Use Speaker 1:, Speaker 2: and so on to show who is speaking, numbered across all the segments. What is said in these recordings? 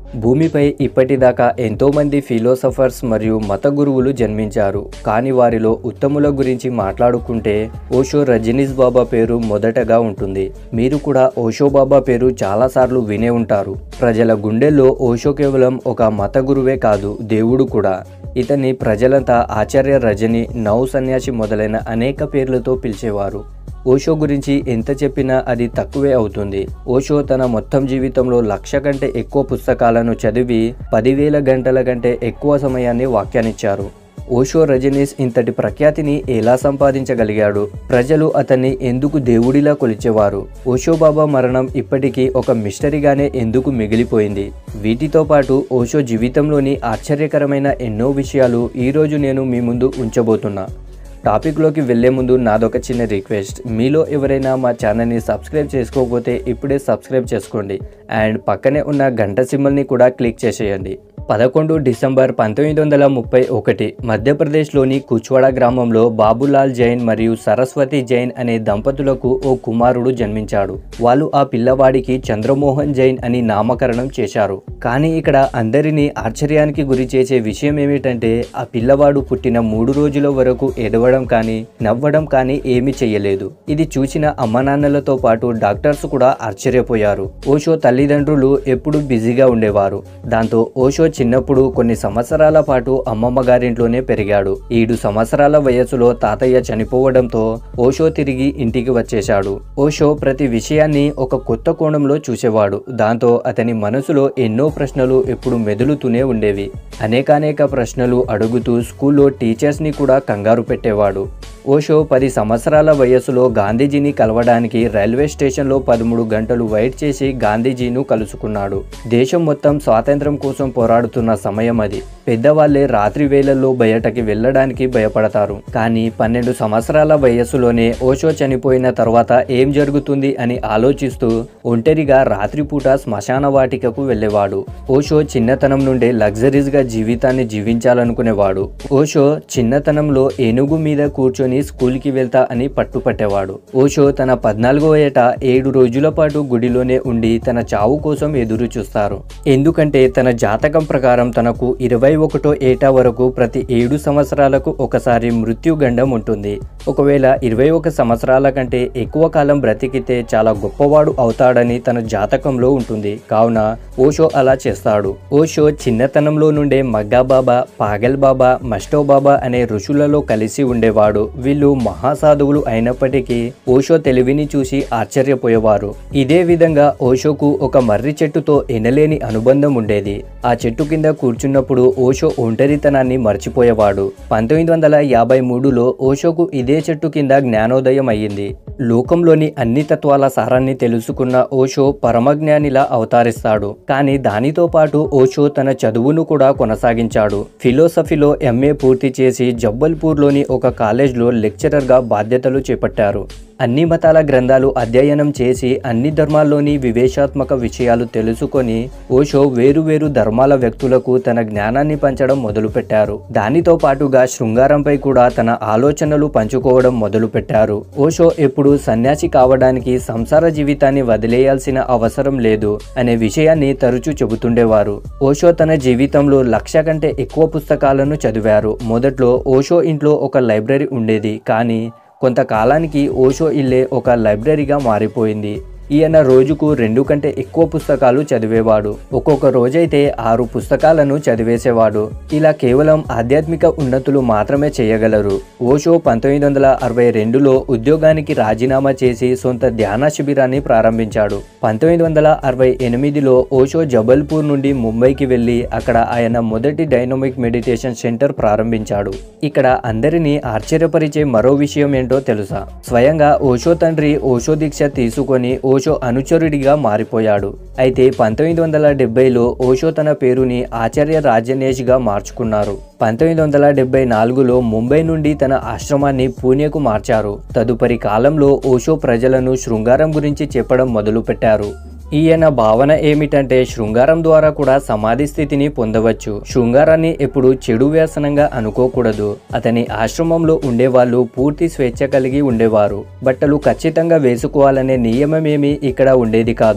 Speaker 1: భూమిపై ఇప్పటిదాకా ఎంతోమంది ఫిలోసఫర్స్ మరియు మత గురువులు జన్మించారు కానీ వారిలో ఉత్తముల గురించి మాట్లాడుకుంటే ఓషో రజనీష్ బాబా పేరు మొదటగా ఉంటుంది మీరు కూడా ఓషో బాబా పేరు చాలాసార్లు వినే ఉంటారు ప్రజల గుండెల్లో ఓషో కేవలం ఒక మత గురువే కాదు దేవుడు కూడా ఇతన్ని ప్రజలంతా ఆచార్య రజని నౌ సన్యాసి మొదలైన అనేక పేర్లతో పిలిచేవారు ఓషో గురించి ఎంత చెప్పినా అది తక్కువే అవుతుంది ఓషో తన మొత్తం జీవితంలో లక్ష కంటే ఎక్కువ పుస్తకాలను చదివి పదివేల గంటల కంటే ఎక్కువ సమయాన్ని వ్యాఖ్యానించారు ఓషో రజనీష్ ఇంతటి ప్రఖ్యాతిని ఎలా సంపాదించగలిగాడు ప్రజలు అతన్ని ఎందుకు దేవుడిలా కొలిచేవారు ఓషో బాబా మరణం ఇప్పటికీ ఒక మిస్టరీగానే ఎందుకు మిగిలిపోయింది వీటితో పాటు ఓషో జీవితంలోని ఆశ్చర్యకరమైన ఎన్నో విషయాలు ఈరోజు నేను మీ ముందు ఉంచబోతున్నా టాపిక్లోకి వెళ్లే ముందు నాదొక చిన్న రిక్వెస్ట్ మీలో ఎవరైనా మా ఛానల్ని సబ్స్క్రైబ్ చేసుకోకపోతే ఇప్పుడే సబ్స్క్రైబ్ చేసుకోండి అండ్ పక్కనే ఉన్న గంట సింబల్ని కూడా క్లిక్ చేసేయండి పదకొండు డిసెంబర్ పంతొమ్మిది వందల ముప్పై ఒకటి మధ్యప్రదేశ్లోని కుచ్వాడ గ్రామంలో బాబులాల్ జైన్ మరియు సరస్వతి జైన్ అనే దంపతులకు ఓ కుమారుడు జన్మించాడు వాళ్ళు ఆ పిల్లవాడికి చంద్రమోహన్ జైన్ అని నామకరణం చేశారు కానీ ఇక్కడ అందరినీ ఆశ్చర్యానికి గురి చేసే విషయం ఏమిటంటే ఆ పిల్లవాడు పుట్టిన మూడు రోజుల వరకు ఎడవడం కానీ నవ్వడం కానీ ఏమీ చెయ్యలేదు ఇది చూసిన అమ్మ నాన్నలతో పాటు డాక్టర్స్ కూడా ఆశ్చర్యపోయారు ఓషో తల్లిదండ్రులు ఎప్పుడూ బిజీగా ఉండేవారు దాంతో ఓషో చిన్నప్పుడు కొన్ని సంవత్సరాల పాటు అమ్మమ్మ గారింట్లోనే పెరిగాడు ఏడు సంవత్సరాల వయసులో తాతయ్య చనిపోవడంతో ఓషో తిరిగి ఇంటికి వచ్చేశాడు ఓషో ప్రతి విషయాన్ని ఒక కొత్త కోణంలో చూసేవాడు దాంతో అతని మనసులో ఎన్నో ప్రశ్నలు ఎప్పుడు మెదులుతూనే ఉండేవి అనేకానేక ప్రశ్నలు అడుగుతూ స్కూల్లో టీచర్స్ని కూడా కంగారు పెట్టేవాడు ఓషో పది సంవత్సరాల వయసులో గాంధీజీని కలవడానికి రైల్వే స్టేషన్లో పదమూడు గంటలు వెయిట్ చేసి గాంధీజీను కలుసుకున్నాడు దేశం మొత్తం స్వాతంత్రం కోసం పోరాడుతున్న సమయం అది పెద్దవాళ్లే రాత్రి వేళల్లో బయటకి వెళ్ళడానికి భయపడతారు కానీ పన్నెండు సంవత్సరాల వయస్సులోనే ఓషో చనిపోయిన తర్వాత ఏం జరుగుతుంది అని ఆలోచిస్తూ ఒంటరిగా రాత్రిపూట శ్మశాన వాటికకు వెళ్ళేవాడు ఓషో చిన్నతనం నుండే లగ్జరీస్గా జీవితాన్ని జీవించాలనుకునేవాడు ఓషో చిన్నతనంలో ఏనుగు మీద కూర్చొని స్కూల్కి వెళ్తా అని పట్టుపట్టేవాడు ఓషో తన పద్నాలుగో ఏట ఏడు రోజుల పాటు గుడిలోనే ఉండి తన చావు కోసం ఎదురు చూస్తారు ఎందుకంటే తన జాతకం ప్రకారం తనకు ఇరవై ఒకటో ఏటా వరకు ప్రతి ఏడు సంవత్సరాలకు ఒకసారి మృత్యుగండం ఉంటుంది ఒకవేళ ఇరవై ఒక సంవత్సరాల కంటే ఎక్కువ కాలం బ్రతికితే చాలా గొప్పవాడు అవుతాడని తన జాతకంలో ఉంటుంది కావున ఓషో అలా చేస్తాడు ఓషో చిన్నతనంలో నుండే మగ్గా బాబా పాగల్ బాబా మస్టో బాబా అనే ఋషులలో కలిసి ఉండేవాడు వీళ్ళు మహాసాధువులు అయినప్పటికీ ఓషో తెలివిని చూసి ఆశ్చర్యపోయేవారు ఇదే విధంగా ఓషోకు ఒక మర్రి చెట్టుతో ఎనలేని అనుబంధం ఉండేది ఆ చెట్టు కింద కూర్చున్నప్పుడు ఓషో ఒంటరితనాన్ని మర్చిపోయేవాడు పంతొమ్మిది వందల యాభై మూడులో ఓషోకు ఇదే చెట్టు కింద జ్ఞానోదయం అయ్యింది లోకంలోని అన్ని తత్వాల సారాన్ని తెలుసుకున్న ఓషో పరమజ్ఞానిలా అవతరిస్తాడు కానీ దానితో పాటు ఓషో తన చదువును కూడా కొనసాగించాడు ఫిలోసఫీలో ఎంఏ పూర్తి చేసి జబ్బల్పూర్లోని ఒక కాలేజ్లో లెక్చరర్గా బాధ్యతలు చేపట్టారు అన్ని మతాల గ్రంథాలు అధ్యయనం చేసి అన్ని ధర్మాల్లోని వివేశాత్మక విషయాలు తెలుసుకొని ఓషో వేరు వేరు ధర్మాల వ్యక్తులకు తన జ్ఞానాన్ని పంచడం మొదలుపెట్టారు దానితో పాటుగా శృంగారంపై కూడా తన ఆలోచనలు పంచుకోవడం మొదలుపెట్టారు ఓషో ఎప్పుడు సన్యాసి కావడానికి సంసార జీవితాన్ని వదిలేయాల్సిన అవసరం లేదు అనే విషయాన్ని తరచూ చెబుతుండేవారు ఓషో తన జీవితంలో లక్ష కంటే ఎక్కువ పుస్తకాలను చదివారు మొదట్లో ఓషో ఇంట్లో ఒక లైబ్రరీ ఉండేది కానీ కొంతకాలానికి ఓషో ఇల్లే ఒక లైబ్రరీగా మారిపోయింది ఈయన రోజుకు రెండు కంటే ఎక్కువ పుస్తకాలు చదివేవాడు ఒక్కొక్క రోజైతే ఆరు పుస్తకాలను చదివేసేవాడు ఇలా కేవలం ఆధ్యాత్మిక ఉన్నతులు మాత్రమే చేయగలరు ఓషో పంతొమ్మిది వందల అరవై రెండులో ఉద్యోగానికి రాజీనామా చేసి సొంత ధ్యాన శిబిరాన్ని ప్రారంభించాడు పంతొమ్మిది వందల అరవై ఎనిమిదిలో ఓషో జబల్పూర్ నుండి ముంబైకి వెళ్లి అక్కడ ఆయన మొదటి డైనమిక్ మెడిటేషన్ సెంటర్ ప్రారంభించాడు ఇక్కడ అందరినీ ఆశ్చర్యపరిచే మరో విషయం ఏంటో తెలుసా స్వయంగా ఓషో తండ్రి ఓషో దీక్ష తీసుకొని ఓషో అనుచరుడిగా మారిపోయాడు అయితే పంతొమ్మిది వందల డెబ్బైలో ఓషో తన పేరుని ఆచార్య రాజనేష్గా మార్చుకున్నారు పంతొమ్మిది వందల డెబ్బై నాలుగులో ముంబై నుండి తన ఆశ్రమాన్ని పూణేకు మార్చారు తదుపరి కాలంలో ఓషో ప్రజలను శృంగారం గురించి చెప్పడం మొదలుపెట్టారు ఈయన భావన ఏమిటంటే శృంగారం ద్వారా కూడా సమాధి స్థితిని పొందవచ్చు శృంగారాన్ని ఎప్పుడు చెడు వ్యసనంగా అనుకోకూడదు అతని ఆశ్రమంలో ఉండేవాళ్ళు పూర్తి స్వేచ్ఛ కలిగి ఉండేవారు బట్టలు ఖచ్చితంగా వేసుకోవాలనే నియమమేమీ ఇక్కడ ఉండేది కాదు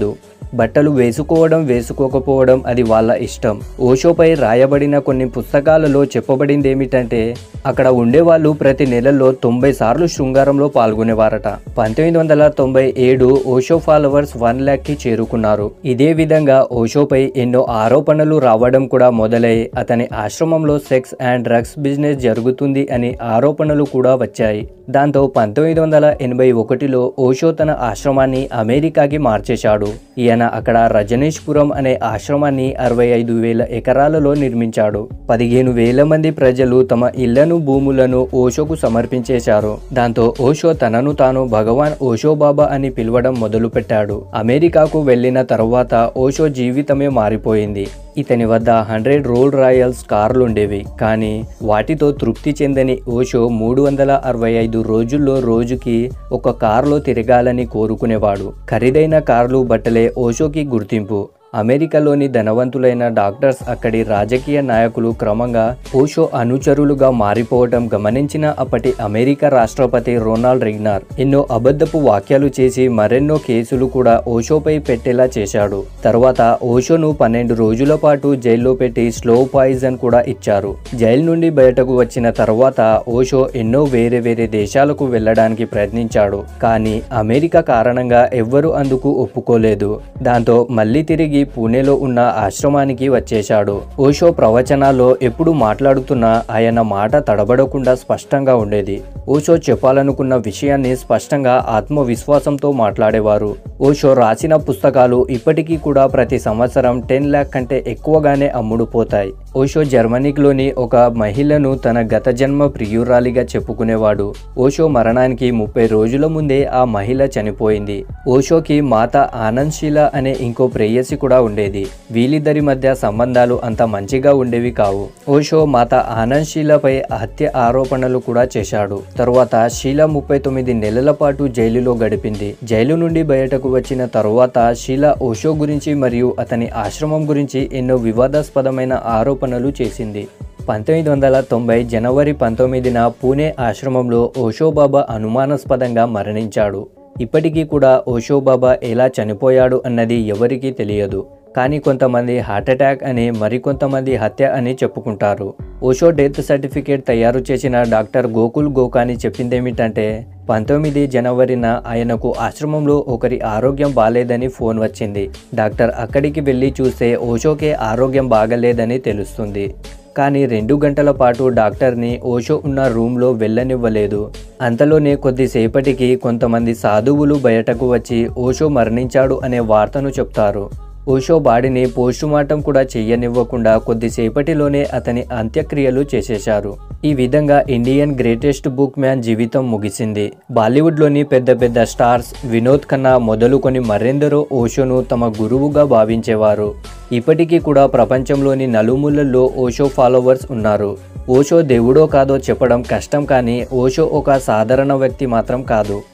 Speaker 1: బట్టలు వేసుకోవడం వేసుకోకపోవడం అది వాళ్ళ ఇష్టం ఓషోపై రాయబడిన కొన్ని పుస్తకాలలో చెప్పబడింది ఏమిటంటే అక్కడ ఉండేవాళ్ళు ప్రతి నెలలో తొంభై సార్లు శృంగారంలో పాల్గొనేవారట పంతొమ్మిది వందల తొంభై ఏడు ఓషో ఫాలోవర్స్ వన్ ల్యాక్ కి చేరుకున్నారు ఇదే విధంగా ఓషోపై ఎన్నో ఆరోపణలు రావడం కూడా మొదలై అతని ఆశ్రమంలో సెక్స్ అండ్ డ్రగ్స్ బిజినెస్ జరుగుతుంది అని ఆరోపణలు కూడా వచ్చాయి దాంతో పంతొమ్మిది వందల ఎనభై ఒకటిలో ఓషో తన ఆశ్రమాన్ని అమెరికాకి మార్చేశాడు ఈయన అక్కడ రజనీష్పురం అనే ఆశ్రమాన్ని అరవై ఐదు వేల ఎకరాలలో నిర్మించాడు పదిహేను వేల మంది ప్రజలు తమ ఇళ్లను భూములను ఓషోకు సమర్పించేశారు దాంతో ఓషో తనను తాను భగవాన్ ఓషో బాబా అని పిలవడం మొదలుపెట్టాడు అమెరికాకు వెళ్ళిన తర్వాత ఓషో జీవితమే మారిపోయింది ఇతని వద్ద హండ్రెడ్ రోల్ రాయల్స్ కార్లుండేవి కానీ వాటితో తృప్తి చెందని ఓషో మూడు వందల అరవై ఐదు రోజుల్లో రోజుకి ఒక కారులో తిరగాలని కోరుకునేవాడు ఖరీదైన కార్లు బట్టలే ఓషోకి గుర్తింపు అమెరికాలోని ధనవంతులైన డాక్టర్స్ అక్కడి రాజకీయ నాయకులు క్రమంగా ఓషో అనుచరులుగా మారిపోవటం గమనించిన అప్పటి అమెరికా రాష్ట్రపతి రొనాల్డ్ రిగ్నార్ ఎన్నో అబద్ధపు వాక్యాలు చేసి మరెన్నో కేసులు కూడా ఓషోపై పెట్టేలా చేశాడు తర్వాత ఓషోను పన్నెండు రోజుల పాటు జైల్లో పెట్టి స్లో పాయిజన్ కూడా ఇచ్చారు జైలు నుండి బయటకు వచ్చిన తర్వాత ఓషో ఎన్నో వేరే వేరే దేశాలకు వెళ్ళడానికి ప్రయత్నించాడు కానీ అమెరికా కారణంగా ఎవ్వరూ అందుకు ఒప్పుకోలేదు దాంతో మళ్ళీ తిరిగి పూణేలో ఉన్న ఆశ్రమానికి వచ్చేశాడు ఓషో ప్రవచనాల్లో ఎప్పుడు మాట్లాడుతున్నా ఆయన మాట తడబడకుండా స్పష్టంగా ఉండేది ఓషో చెప్పాలనుకున్న విషయాన్ని స్పష్టంగా ఆత్మవిశ్వాసంతో మాట్లాడేవారు ఓషో రాసిన పుస్తకాలు ఇప్పటికీ కూడా ప్రతి సంవత్సరం టెన్ ల్యాక్ కంటే ఎక్కువగానే అమ్ముడుపోతాయి ఓషో జర్మనీలోని ఒక మహిళను తన గత జన్మ ప్రియురాలిగా చెప్పుకునేవాడు ఓషో మరణానికి ముప్పై రోజుల ముందే ఆ మహిళ చనిపోయింది ఓషోకి మాత ఆనందశీల అనే ఇంకో ప్రేయసి కూడా ఉండేది వీళ్ళిద్దరి మధ్య సంబంధాలు అంత మంచిగా ఉండేవి కావు ఓషో మాత ఆనందశీలపై హత్య ఆరోపణలు కూడా చేశాడు తరువాత షీల ముప్పై తొమ్మిది నెలల పాటు జైలులో గడిపింది జైలు నుండి బయటకు వచ్చిన తరువాత షీల ఓషో గురించి మరియు అతని ఆశ్రమం గురించి ఎన్నో వివాదాస్పదమైన ఆరోపణలు చేసింది పంతొమ్మిది వందల తొంభై జనవరి పంతొమ్మిదిన పూణే ఆశ్రమంలో ఓషో బాబా అనుమానాస్పదంగా మరణించాడు ఇప్పటికీ కూడా ఓషో బాబా ఎలా చనిపోయాడు అన్నది ఎవరికీ తెలియదు కానీ కొంతమంది హార్ట్అటాక్ అని మరికొంతమంది హత్య అని చెప్పుకుంటారు ఓషో డెత్ సర్టిఫికేట్ తయారు చేసిన డాక్టర్ గోకుల్ గోకాని చెప్పిందేమిటంటే పంతొమ్మిది జనవరిన ఆయనకు ఆశ్రమంలో ఒకరి ఆరోగ్యం బాలేదని ఫోన్ వచ్చింది డాక్టర్ అక్కడికి వెళ్ళి చూస్తే ఓషోకే ఆరోగ్యం బాగలేదని తెలుస్తుంది కానీ రెండు గంటల పాటు డాక్టర్ని ఓషో ఉన్న రూమ్లో వెళ్ళనివ్వలేదు అంతలోనే కొద్దిసేపటికి కొంతమంది సాధువులు బయటకు వచ్చి ఓషో మరణించాడు అనే వార్తను చెప్తారు ఓషో బాడీని పోస్టుమార్టం కూడా చెయ్యనివ్వకుండా కొద్దిసేపటిలోనే అతని అంత్యక్రియలు చేసేశారు ఈ విధంగా ఇండియన్ గ్రేటెస్ట్ బుక్ మ్యాన్ జీవితం ముగిసింది బాలీవుడ్లోని పెద్ద పెద్ద స్టార్స్ వినోద్ ఖన్నా మొదలుకొని మరెందరో ఓషోను తమ గురువుగా భావించేవారు ఇప్పటికీ కూడా ప్రపంచంలోని నలుమూలల్లో ఓషో ఫాలోవర్స్ ఉన్నారు ఓషో దేవుడో కాదో చెప్పడం కష్టం కానీ ఓషో ఒక సాధారణ వ్యక్తి మాత్రం కాదు